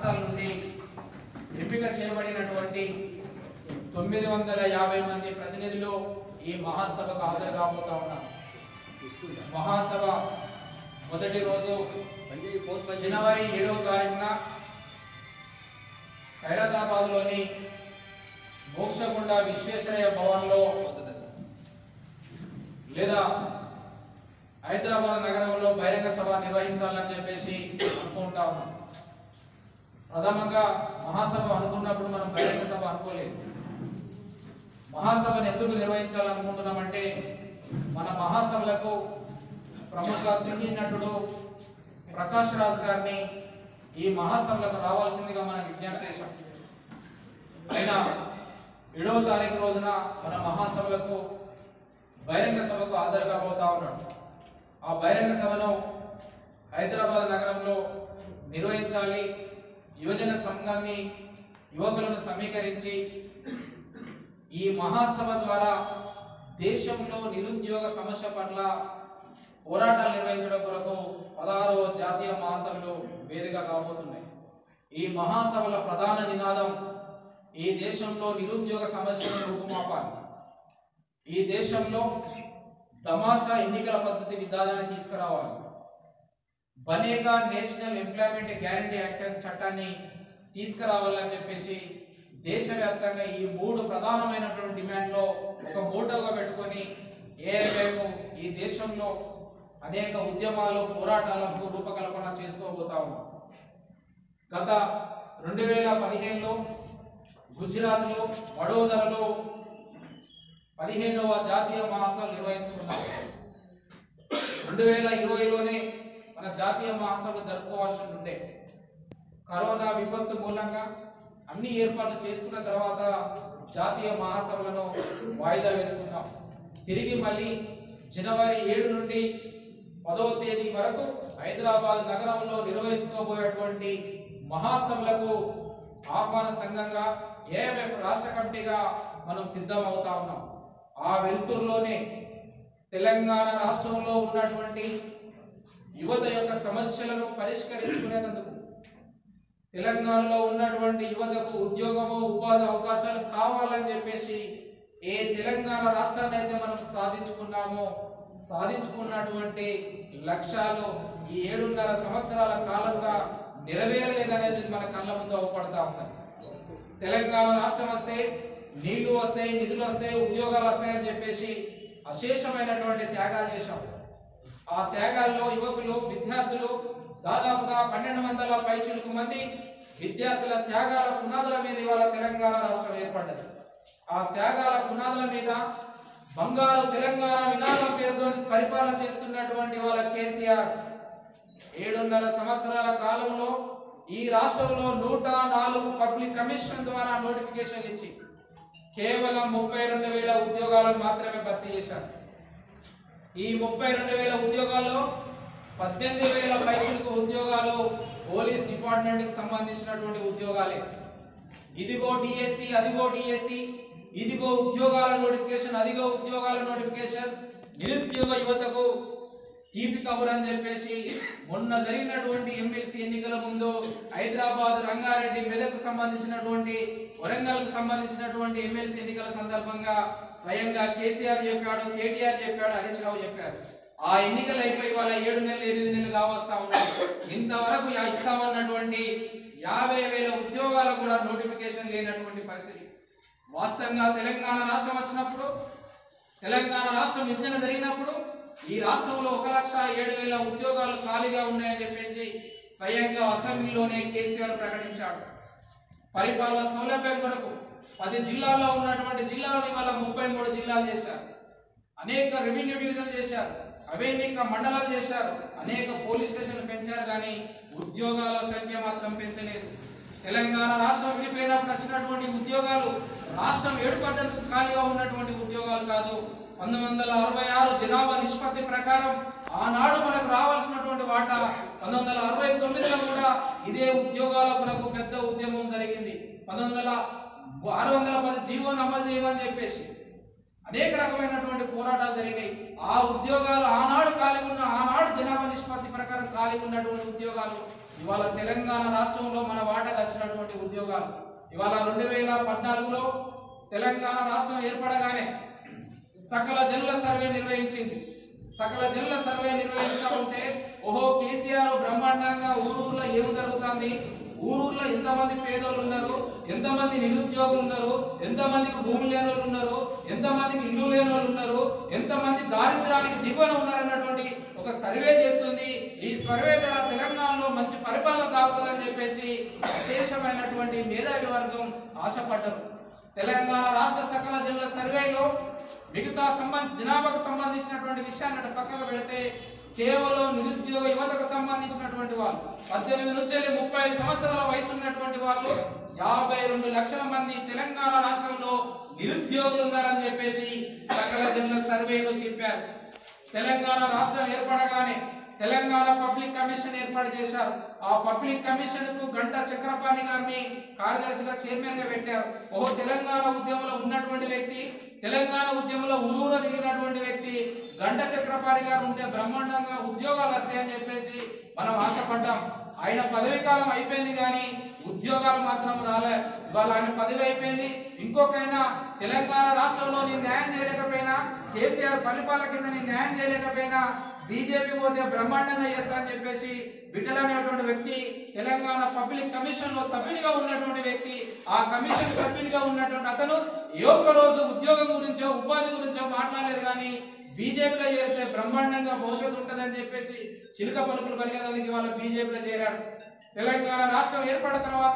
రాష్ట్రాల నుండి ఎంపిక చేయబడినటువంటి తొమ్మిది వందల యాభై మంది ప్రతినిధులు ఈ మహాసభకు హాజరు కాబోతా ఉన్నారు మహాసభ మొదటి రోజు జనవరి ఏడవ తారీఖున ఖైరతాబాద్ లోని మోక్షగుండ విశ్వేశ్వరయ్య భవన్ లో లేదా హైదరాబాద్ నగరంలో బహిరంగ సభ నిర్వహించాలని చెప్పేసి అనుకుంటా ఉన్నాం ప్రథమంగా మహాసభ అనుకున్నప్పుడు మనం బహిరంగ సభ అనుకోలేదు మహాసభను ఎందుకు నిర్వహించాలనుకుంటున్నామంటే మన మహాసభలకు ప్రముఖ సినీ నటుడు ప్రకాష్ రాజ్ గారిని ఈ మహాసభలకు రావాల్సిందిగా మనం విజ్ఞప్తి చేశాం అయినా ఏడవ తారీఖు రోజున మన మహాసభలకు బహిరంగ సభకు హాజరు కాబోతా ఉన్నాడు ఆ బహిరంగ సభను హైదరాబాద్ నగరంలో నిర్వహించాలి యువజన సంఘాన్ని యువకులను సమీకరించి ఈ మహాసభ ద్వారా దేశంలో నిరుద్యోగ సమస్య పట్ల పోరాటాలు నిర్వహించడం కొరకు పదహారవ జాతీయ మహాసభలు వేదిక కాబోతున్నాయి ఈ మహాసభల ప్రధాన నినాదం ఈ దేశంలో నిరుద్యోగ సమస్యలను రూపుమాపాలి ఈ దేశంలో తమాషా ఎన్నికల పద్ధతి విధానాన్ని తీసుకురావాలి బనేగా నేషనల్ ఎంప్లాయ్మెంట్ గ్యారంటీ యాక్ట్ అనే చట్టాన్ని తీసుకురావాలని చెప్పేసి దేశవ్యాప్తంగా ఈ మూడు ప్రధానమైనటువంటి డిమాండ్లో ఒక మోటోగా పెట్టుకొని ఏఐఎం ఈ దేశంలో అనేక ఉద్యమాలు పోరాటాలకు రూపకల్పన చేసుకోబోతా ఉన్నాం గత రెండు వేల పదిహేనులో గుజరాత్లో వడోదరలో పదిహేనవ జాతీయ మహాసభ నిర్వహించుకున్నాం రెండు వేల ఇరవైలోనే మన జాతీయ మహాసభలు జరుపుకోవాల్సి ఉండే కరోనా విపత్తు మూలంగా అన్ని ఏర్పాట్లు చేసుకున్న తర్వాత జాతీయ మహాసభలను వాయిదా వేసుకున్నాం తిరిగి మళ్ళీ జనవరి ఏడు నుండి పదవ తేదీ వరకు హైదరాబాద్ నగరంలో నిర్వహించుకోబోయేటువంటి మహాసభలకు ఆహ్వాన సంఘంగా ఏఎంఎఫ్ రాష్ట్ర కమిటీగా మనం సిద్ధం అవుతా ఉన్నాం ఆ వెలుతురులోనే తెలంగాణ రాష్ట్రంలో ఉన్నటువంటి యువత యొక్క సమస్యలను పరిష్కరించుకునేందుకు తెలంగాణలో ఉన్నటువంటి యువతకు ఉద్యోగము ఉపాధి అవకాశాలు కావాలని చెప్పేసి ఏ తెలంగాణ రాష్ట్రాన్ని అయితే మనం సాధించుకున్నామో సాధించుకున్నటువంటి లక్ష్యాలు ఈ ఏడున్నర సంవత్సరాల కాలంగా నెరవేరలేదనేది మన కళ్ళ ముందు అవపడతా ఉన్నది తెలంగాణ రాష్ట్రం వస్తే నీళ్లు వస్తాయి నిధులు వస్తాయి ఉద్యోగాలు వస్తాయని చెప్పేసి అశేషమైనటువంటి త్యాగాలు చేశాం ఆ త్యాగాల్లో యువకులు విద్యార్థులు దాదాపుగా పన్నెండు వందల పైచులకు మంది విద్యార్థుల త్యాగాల పునాదుల మీద ఇవాళ తెలంగాణ రాష్ట్రం ఏర్పడ్డది ఆ త్యాగాల పునాదుల మీద బంగారు తెలంగాణ నినాదం పేరుతో పరిపాలన చేస్తున్నటువంటి వాళ్ళ కేసీఆర్ ఏడున్నర సంవత్సరాల కాలంలో ఈ రాష్ట్రంలో నూట నాలుగు పబ్లిక్ కమిషన్ ద్వారా నోటిఫికేషన్లు ఇచ్చి కేవలం ముప్పై రెండు వేల ఉద్యోగాలను మాత్రమే భర్తీ చేశారు ఈ ముప్పై రెండు వేల ఉద్యోగాల్లో పద్దెనిమిది వేల పైచులకు ఉద్యోగాలు పోలీస్ డిపార్ట్మెంట్ కి సంబంధించినటువంటి ఉద్యోగాలే ఇదిగో డిఎస్సి అదిగో డిఎస్సి ఇదిగో ఉద్యోగాల నోటిఫికేషన్ అదిగో ఉద్యోగాల నోటిఫికేషన్ నిరుద్యోగ యువతకు తీపి కబురు అని చెప్పేసి మొన్న జరిగినటువంటి ఎమ్మెల్సీ ఎన్నికల ముందు హైదరాబాద్ రంగారెడ్డి మెదక్ సంబంధించినటువంటి వరంగల్ కు సంబంధించినటువంటి ఎమ్మెల్సీ ఎన్నికల సందర్భంగా స్వయంగా కేసీఆర్ చెప్పాడు కేటీఆర్ చెప్పాడు హరీష్ రావు చెప్పారు ఆ ఎన్నికలు అయిపోయి వాళ్ళ ఏడు నెలలు ఎనిమిది నెలలు కావస్తా ఉన్నాయి ఇంతవరకు యా- ఇస్తామన్నటువంటి యాభై వేల ఉద్యోగాలు కూడా నోటిఫికేషన్ లేనటువంటి పరిస్థితి వాస్తవంగా తెలంగాణ రాష్ట్రం వచ్చినప్పుడు తెలంగాణ రాష్ట్రం విభజన జరిగినప్పుడు ఈ రాష్ట్రంలో ఒక లక్ష ఏడు వేల ఉద్యోగాలు ఖాళీగా ఉన్నాయని చెప్పేసి స్వయంగా అసెంబ్లీలోనే కేసీఆర్ ప్రకటించాడు పరిపాలన సౌలభ్యం కొరకు పది జిల్లాల్లో ఉన్నటువంటి జిల్లాలని వాళ్ళ ముప్పై మూడు జిల్లాలు చేశారు అనేక రెవెన్యూ డివిజన్ చేశారు అనేక మండలాలు చేశారు అనేక పోలీస్ స్టేషన్లు పెంచారు కానీ ఉద్యోగాల సంఖ్య మాత్రం పెంచలేదు తెలంగాణ రాష్ట్రం విడిపోయినప్పుడు వచ్చినటువంటి ఉద్యోగాలు రాష్ట్రం ఏర్పడ్డందుకు ఖాళీగా ఉన్నటువంటి ఉద్యోగాలు కాదు పంతొమ్మిది వందల అరవై ఆరు జనాభా నిష్పత్తి ప్రకారం ఆనాడు మనకు రావాల్సినటువంటి వాటా పంతొమ్మిది వందల అరవై తొమ్మిదిలో కూడా ఇదే ఉద్యోగాల కొరకు పెద్ద ఉద్యమం జరిగింది పంతొమ్మిది వందల ఆరు వందల పది జీవోని అమలు చేయమని చెప్పేసి అనేక రకమైనటువంటి పోరాటాలు జరిగాయి ఆ ఉద్యోగాలు ఆనాడు ఖాళీ ఉన్న ఆనాడు జనాభా నిష్పత్తి ప్రకారం ఖాళీ ఉన్నటువంటి ఉద్యోగాలు ఇవాళ తెలంగాణ రాష్ట్రంలో మన వాటకు వచ్చినటువంటి ఉద్యోగాలు ఇవాళ రెండు వేల పద్నాలుగులో తెలంగాణ రాష్ట్రం ఏర్పడగానే సకల జనుల సర్వే నిర్వహించింది సకల జనుల సర్వే నిర్వహిస్తూ ఉంటే ఓహో కేసీఆర్ బ్రహ్మాండంగా ఊరూర్లో ఏం జరుగుతుంది ఊరూర్లో ఎంతమంది పేదోళ్ళు ఉన్నారు ఎంతమంది నిరుద్యోగులు ఉన్నారు ఎంతమందికి భూమి లేని వాళ్ళు ఉన్నారు ఎంతమందికి ఇల్లు లేని వాళ్ళు ఉన్నారు ఎంతమంది దారిద్ర్యానికి దిగువన ఉన్నారు అన్నటువంటి ఒక సర్వే చేస్తుంది ఈ సర్వే ద్వారా తెలంగాణలో మంచి పరిపాలన సాగుతుందని చెప్పేసి విశేషమైనటువంటి మేధావి వర్గం ఆశపడ్డారు తెలంగాణ రాష్ట్ర సకల జిల్లా సర్వేలో మిగతా సంబంధ జనాభాకు సంబంధించినటువంటి విషయాన్ని అటు పక్కకు పెడితే కేవలం నిరుద్యోగ యువతకు సంబంధించినటువంటి వాళ్ళు పద్దెనిమిది నుంచి వెళ్ళి ముప్పై ఐదు సంవత్సరాల వయసు ఉన్నటువంటి వాళ్ళు యాభై రెండు లక్షల మంది తెలంగాణ రాష్ట్రంలో నిరుద్యోగులు ఉన్నారని చెప్పేసి సకల జిల్లా సర్వేలో చెప్పారు తెలంగాణ రాష్ట్రం ఏర్పడగానే తెలంగాణ పబ్లిక్ కమిషన్ ఏర్పాటు చేశారు ఆ పబ్లిక్ కమిషన్ కు గంటా చక్రపాణి గారిని కార్యదర్శిగా చైర్మన్ గా పెట్టారు ఓ తెలంగాణ ఉద్యమంలో ఉన్నటువంటి వ్యక్తి తెలంగాణ ఉద్యమంలో ఊరూర దిగినటువంటి వ్యక్తి గంట చక్రపాణి గారు ఉంటే బ్రహ్మాండంగా ఉద్యోగాలు వస్తాయని చెప్పేసి మనం ఆశపడ్డాం ఆయన పదవి కాలం అయిపోయింది కానీ ఉద్యోగాలు మాత్రం రాలే ఇవాళ ఆయన పదవి అయిపోయింది ఇంకొకైనా తెలంగాణ రాష్ట్రంలో నేను న్యాయం చేయలేకపోయినా కేసీఆర్ పరిపాలన కింద నేను న్యాయం చేయలేకపోయినా బీజేపీ పోతే బ్రహ్మాండంగా చేస్తా అని చెప్పేసి విఠల్ అనేటువంటి వ్యక్తి తెలంగాణ పబ్లిక్ కమిషన్ లో సభ్యునిగా ఉన్నటువంటి వ్యక్తి ఆ కమిషన్ సభ్యునిగా ఉన్నటువంటి అతను ఏ ఒక్క రోజు ఉద్యోగం గురించో ఉపాధి గురించో మాట్లాడలేదు కానీ బీజేపీలో చేరితే బ్రహ్మాండంగా భవిష్యత్తు ఉంటుందని చెప్పేసి చిలుక పలుకులు పలికేదానికి వాళ్ళ బీజేపీలో చేరాడు తెలంగాణ రాష్ట్రం ఏర్పడిన తర్వాత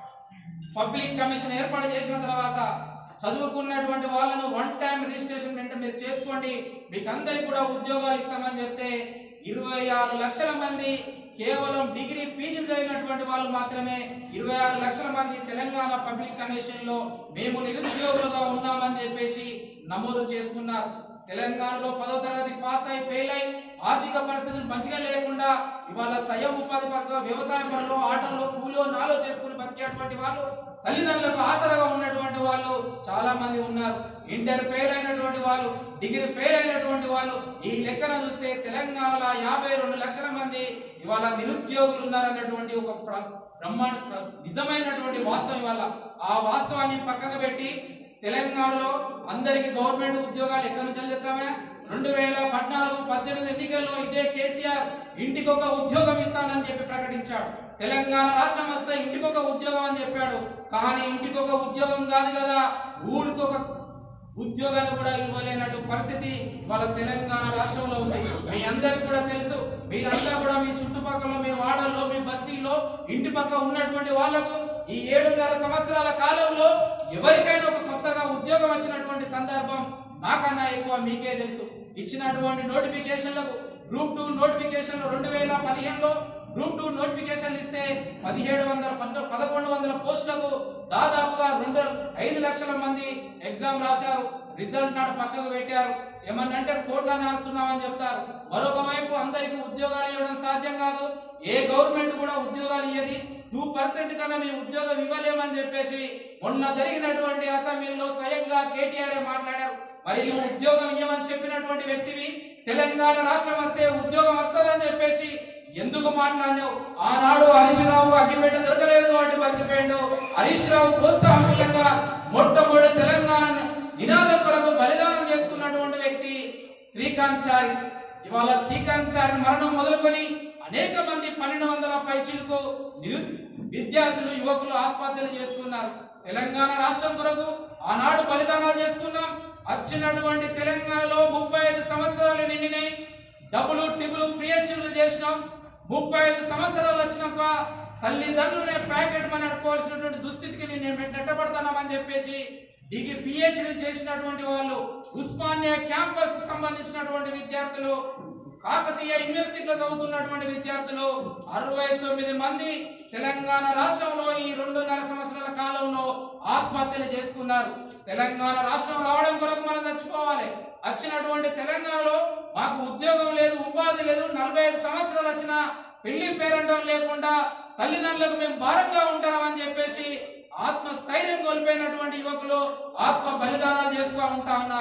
పబ్లిక్ కమిషన్ ఏర్పాటు చేసిన తర్వాత చదువుకున్నటువంటి వాళ్ళను వన్ టైం రిజిస్ట్రేషన్ అంటే మీరు చేసుకోండి మీకు అందరికి కూడా ఉద్యోగాలు ఇస్తామని చెప్తే ఇరవై ఆరు లక్షల మంది కేవలం డిగ్రీ పీజీలు చదివినటువంటి వాళ్ళు మాత్రమే ఇరవై ఆరు లక్షల మంది తెలంగాణ పబ్లిక్ కమిషన్ లో మేము నిరుద్యోగులుగా ఉన్నామని చెప్పేసి నమోదు చేసుకున్నారు తెలంగాణలో పదో తరగతి పాస్ అయి ఫెయిల్ అయి ఆర్థిక పరిస్థితులు మంచిగా లేకుండా ఇవాళ స్వయం ఉపాధి పథకం వ్యవసాయ పనులు ఆటోలో కూలో నాలో చేసుకుని బతికేటువంటి వాళ్ళు తల్లిదండ్రులకు ఆసరగా ఉన్నటువంటి వాళ్ళు చాలా మంది ఉన్నారు ఇంటర్ ఫెయిల్ అయినటువంటి వాళ్ళు డిగ్రీ ఫెయిల్ అయినటువంటి వాళ్ళు ఈ లెక్కన చూస్తే తెలంగాణలో యాభై రెండు లక్షల మంది ఇవాళ నిరుద్యోగులు ఉన్నారన్నటువంటి ఒక ప్ర- బ్రహ్మాండ నిజమైనటువంటి వాస్తవం ఇవాళ ఆ వాస్తవాన్ని పక్కకు పెట్టి తెలంగాణలో అందరికి గవర్నమెంట్ ఉద్యోగాలు ఎక్కడి నుంచి చెప్తామే రెండు వేల పద్నాలుగు పద్దెనిమిది ఎన్నికల్లో ఇదే కేసీఆర్ ఇంటికి ఒక ఉద్యోగం ఇస్తానని చెప్పి ప్రకటించాడు తెలంగాణ రాష్ట్రం వస్తే ఇంటికి ఒక ఉద్యోగం అని చెప్పాడు కానీ ఇంటికి ఒక ఉద్యోగం కాదు కదా ఊరికి ఒక ఉద్యోగాలు కూడా ఇవ్వలేనట్టు పరిస్థితి వాళ్ళ తెలంగాణ రాష్ట్రంలో ఉంది మీ అందరికి కూడా తెలుసు మీరంతా కూడా మీ చుట్టుపక్కల మీ వాడల్లో మీ బస్తీలో ఇంటి పక్క ఉన్నటువంటి వాళ్లకు ఈ ఏడున్నర సంవత్సరాల కాలంలో ఎవరికైనా ఒక కొత్తగా ఉద్యోగం వచ్చినటువంటి సందర్భం నాకన్నా ఎక్కువ మీకే తెలుసు ఇచ్చినటువంటి నోటిఫికేషన్లకు గ్రూప్ టూ నోటిఫికేషన్ రెండు వేల పదిహేనులో గ్రూప్ టూ నోటిఫికేషన్లు ఇస్తే పదిహేడు వందల పద్ద- పదకొండు వందల పోస్టులకు దాదాపుగా రెండు ఐదు లక్షల మంది ఎగ్జామ్ రాశారు రిజల్ట్ నాడు పక్కకు పెట్టారు ఏమన్నంటే కోట్ల నాస్తున్నామని చెప్తారు మరొక వైపు అందరికీ ఉద్యోగాలు ఇవ్వడం సాధ్యం కాదు ఏ గవర్నమెంట్ కూడా ఉద్యోగాలు ఇయ్యది టూ పర్సెంట్ కన్నా మీ ఉద్యోగం ఇవ్వలేమని చెప్పేసి మొన్న జరిగినటువంటి అసెంబ్లీలో స్వయంగా కేటీఆర్ మాట్లాడారు మరి నువ్వు ఉద్యోగం ఇవ్వమని చెప్పినటువంటి వ్యక్తివి తెలంగాణ రాష్ట్రం వస్తే ఉద్యోగం వస్తుందని చెప్పేసి ఎందుకు మాట్లాడినావు ఆనాడు హరీష్ రావు అగ్గిపెట్ట దొరకలేదు కాబట్టి బతికిపోయాడు హరీష్ రావు ప్రోత్సాహంగా మొట్టమొదటి తెలంగాణ నినాదం కొరకు బలిదానం చేసుకున్నటువంటి వ్యక్తి శ్రీకాంత్ చారి ఇవాళ శ్రీకాంత్ చారి మరణం మొదలుకొని అనేక మంది పన్నెండు వందల పైచీలకు నిరు విద్యార్థులు యువకులు ఆత్మహత్యలు చేసుకున్నారు తెలంగాణ రాష్ట్రం కొరకు ఆనాడు బలిదానాలు చేసుకున్నాం వచ్చినటువంటి తెలంగాణలో ముప్పై ఐదు సంవత్సరాలు నిండినాయి డబ్బులు టిబులు ప్రియచులు చేసినాం ముప్పై ఐదు సంవత్సరాలు వచ్చినాక తల్లిదండ్రులనే ప్యాకెట్ మని అనుకోవాల్సినటువంటి దుస్థితికి నేను నెట్టబడతానని చెప్పేసి డిగ్రీ పిహెచ్డి చేసినటువంటి వాళ్ళు ఉస్మానియా క్యాంపస్ కు సంబంధించినటువంటి విద్యార్థులు కాకతీయ యూనివర్సిటీలో చదువుతున్నటువంటి విద్యార్థులు అరవై తొమ్మిది మంది తెలంగాణ రాష్ట్రంలో ఈ రెండున్నర సంవత్సరాల కాలంలో ఆత్మహత్యలు చేసుకున్నారు తెలంగాణ రాష్ట్రం రావడం కొరకు మనం చచ్చిపోవాలి వచ్చినటువంటి తెలంగాణలో మాకు ఉద్యోగం లేదు ఉపాధి లేదు నలభై ఐదు సంవత్సరాలు వచ్చిన పెళ్లి పేరంటం లేకుండా తల్లిదండ్రులకు మేము భారంగా ఉంటామని చెప్పేసి ఆత్మ స్థైర్యం కోల్పోయినటువంటి యువకులు ఆత్మ బలిదానాలు చేస్తూ ఉంటా ఉన్నారు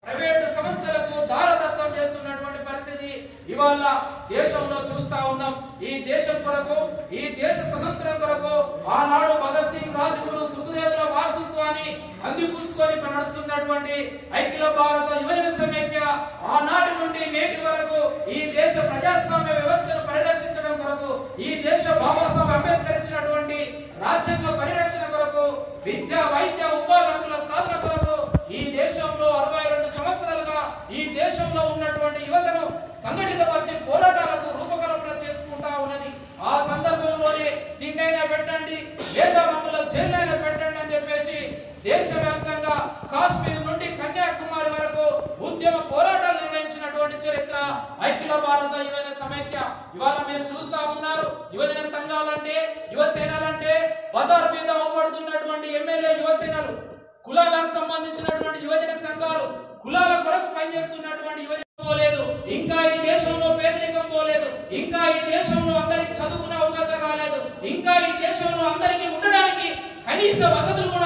ప్రైవేటు సంస్థలకు దారదత్తం చేస్తున్నటువంటి పరిస్థితి ఇవాళ దేశంలో చూస్తా ఉన్నాం ఈ దేశం కొరకు ఈ దేశ స్వతంత్రం కొరకు ఆనాడు భగత్ సింగ్ రాజ్గురు సుఖదేవుల వారసత్వాన్ని అందిపుచ్చుకొని నడుస్తున్నటువంటి ఐక్య భారత యువజన సమైక్య ఆనాటి నుండి నేటి వరకు ఈ దేశ ప్రజాస్వామ్య వ్యవస్థను పరిరక్షించడం కొరకు ఈ దేశ బాబాసాహెబ్ అంబేద్కర్ ఇచ్చినటువంటి రాజ్యాంగ పరిరక్షణ కొరకు విద్య వైద్య ఉపాధి హక్కుల సాధన కొరకు ఈ దేశంలో అరవై రెండు సంవత్సరాలుగా ఈ దేశంలో ఉన్నటువంటి యువతను సంఘటితపరిచి పోరాటాలకు రూపకల్పన చేసుకుంటా ఉన్నది ఆ సందర్భంలోనే తిండైనా పెట్టండి లేదా మమ్మల్ని జైలైనా పెట్టండి అని చెప్పేసి దేశవ్యాప్తంగా కాశ్మీర్ నుండి కన్యాకుమారి వరకు ఉద్యమ పోరాటాలు నిర్వహించినటువంటి చరిత్ర ఐక్య భారత యువజన సమైక్య ఇవాళ మీరు చూస్తా ఉన్నారు యువజన సంఘాలంటే యువసేనలంటే బజార్ మీద అవ్వబడుతున్నటువంటి ఎమ్మెల్యే యువసేనలు కులాలకు సంబంధించినటువంటి యువజన సంఘాలు కులాల కొరకు పనిచేస్తున్నటువంటి యువజన పోలేదు ఇంకా ఈ దేశంలో పేదరికం పోలేదు ఇంకా ఈ దేశంలో అందరికి చదువుకునే అవకాశం రాలేదు ఇంకా ఈ దేశంలో అందరికి ఉండడానికి కనీస వసతులు కూడా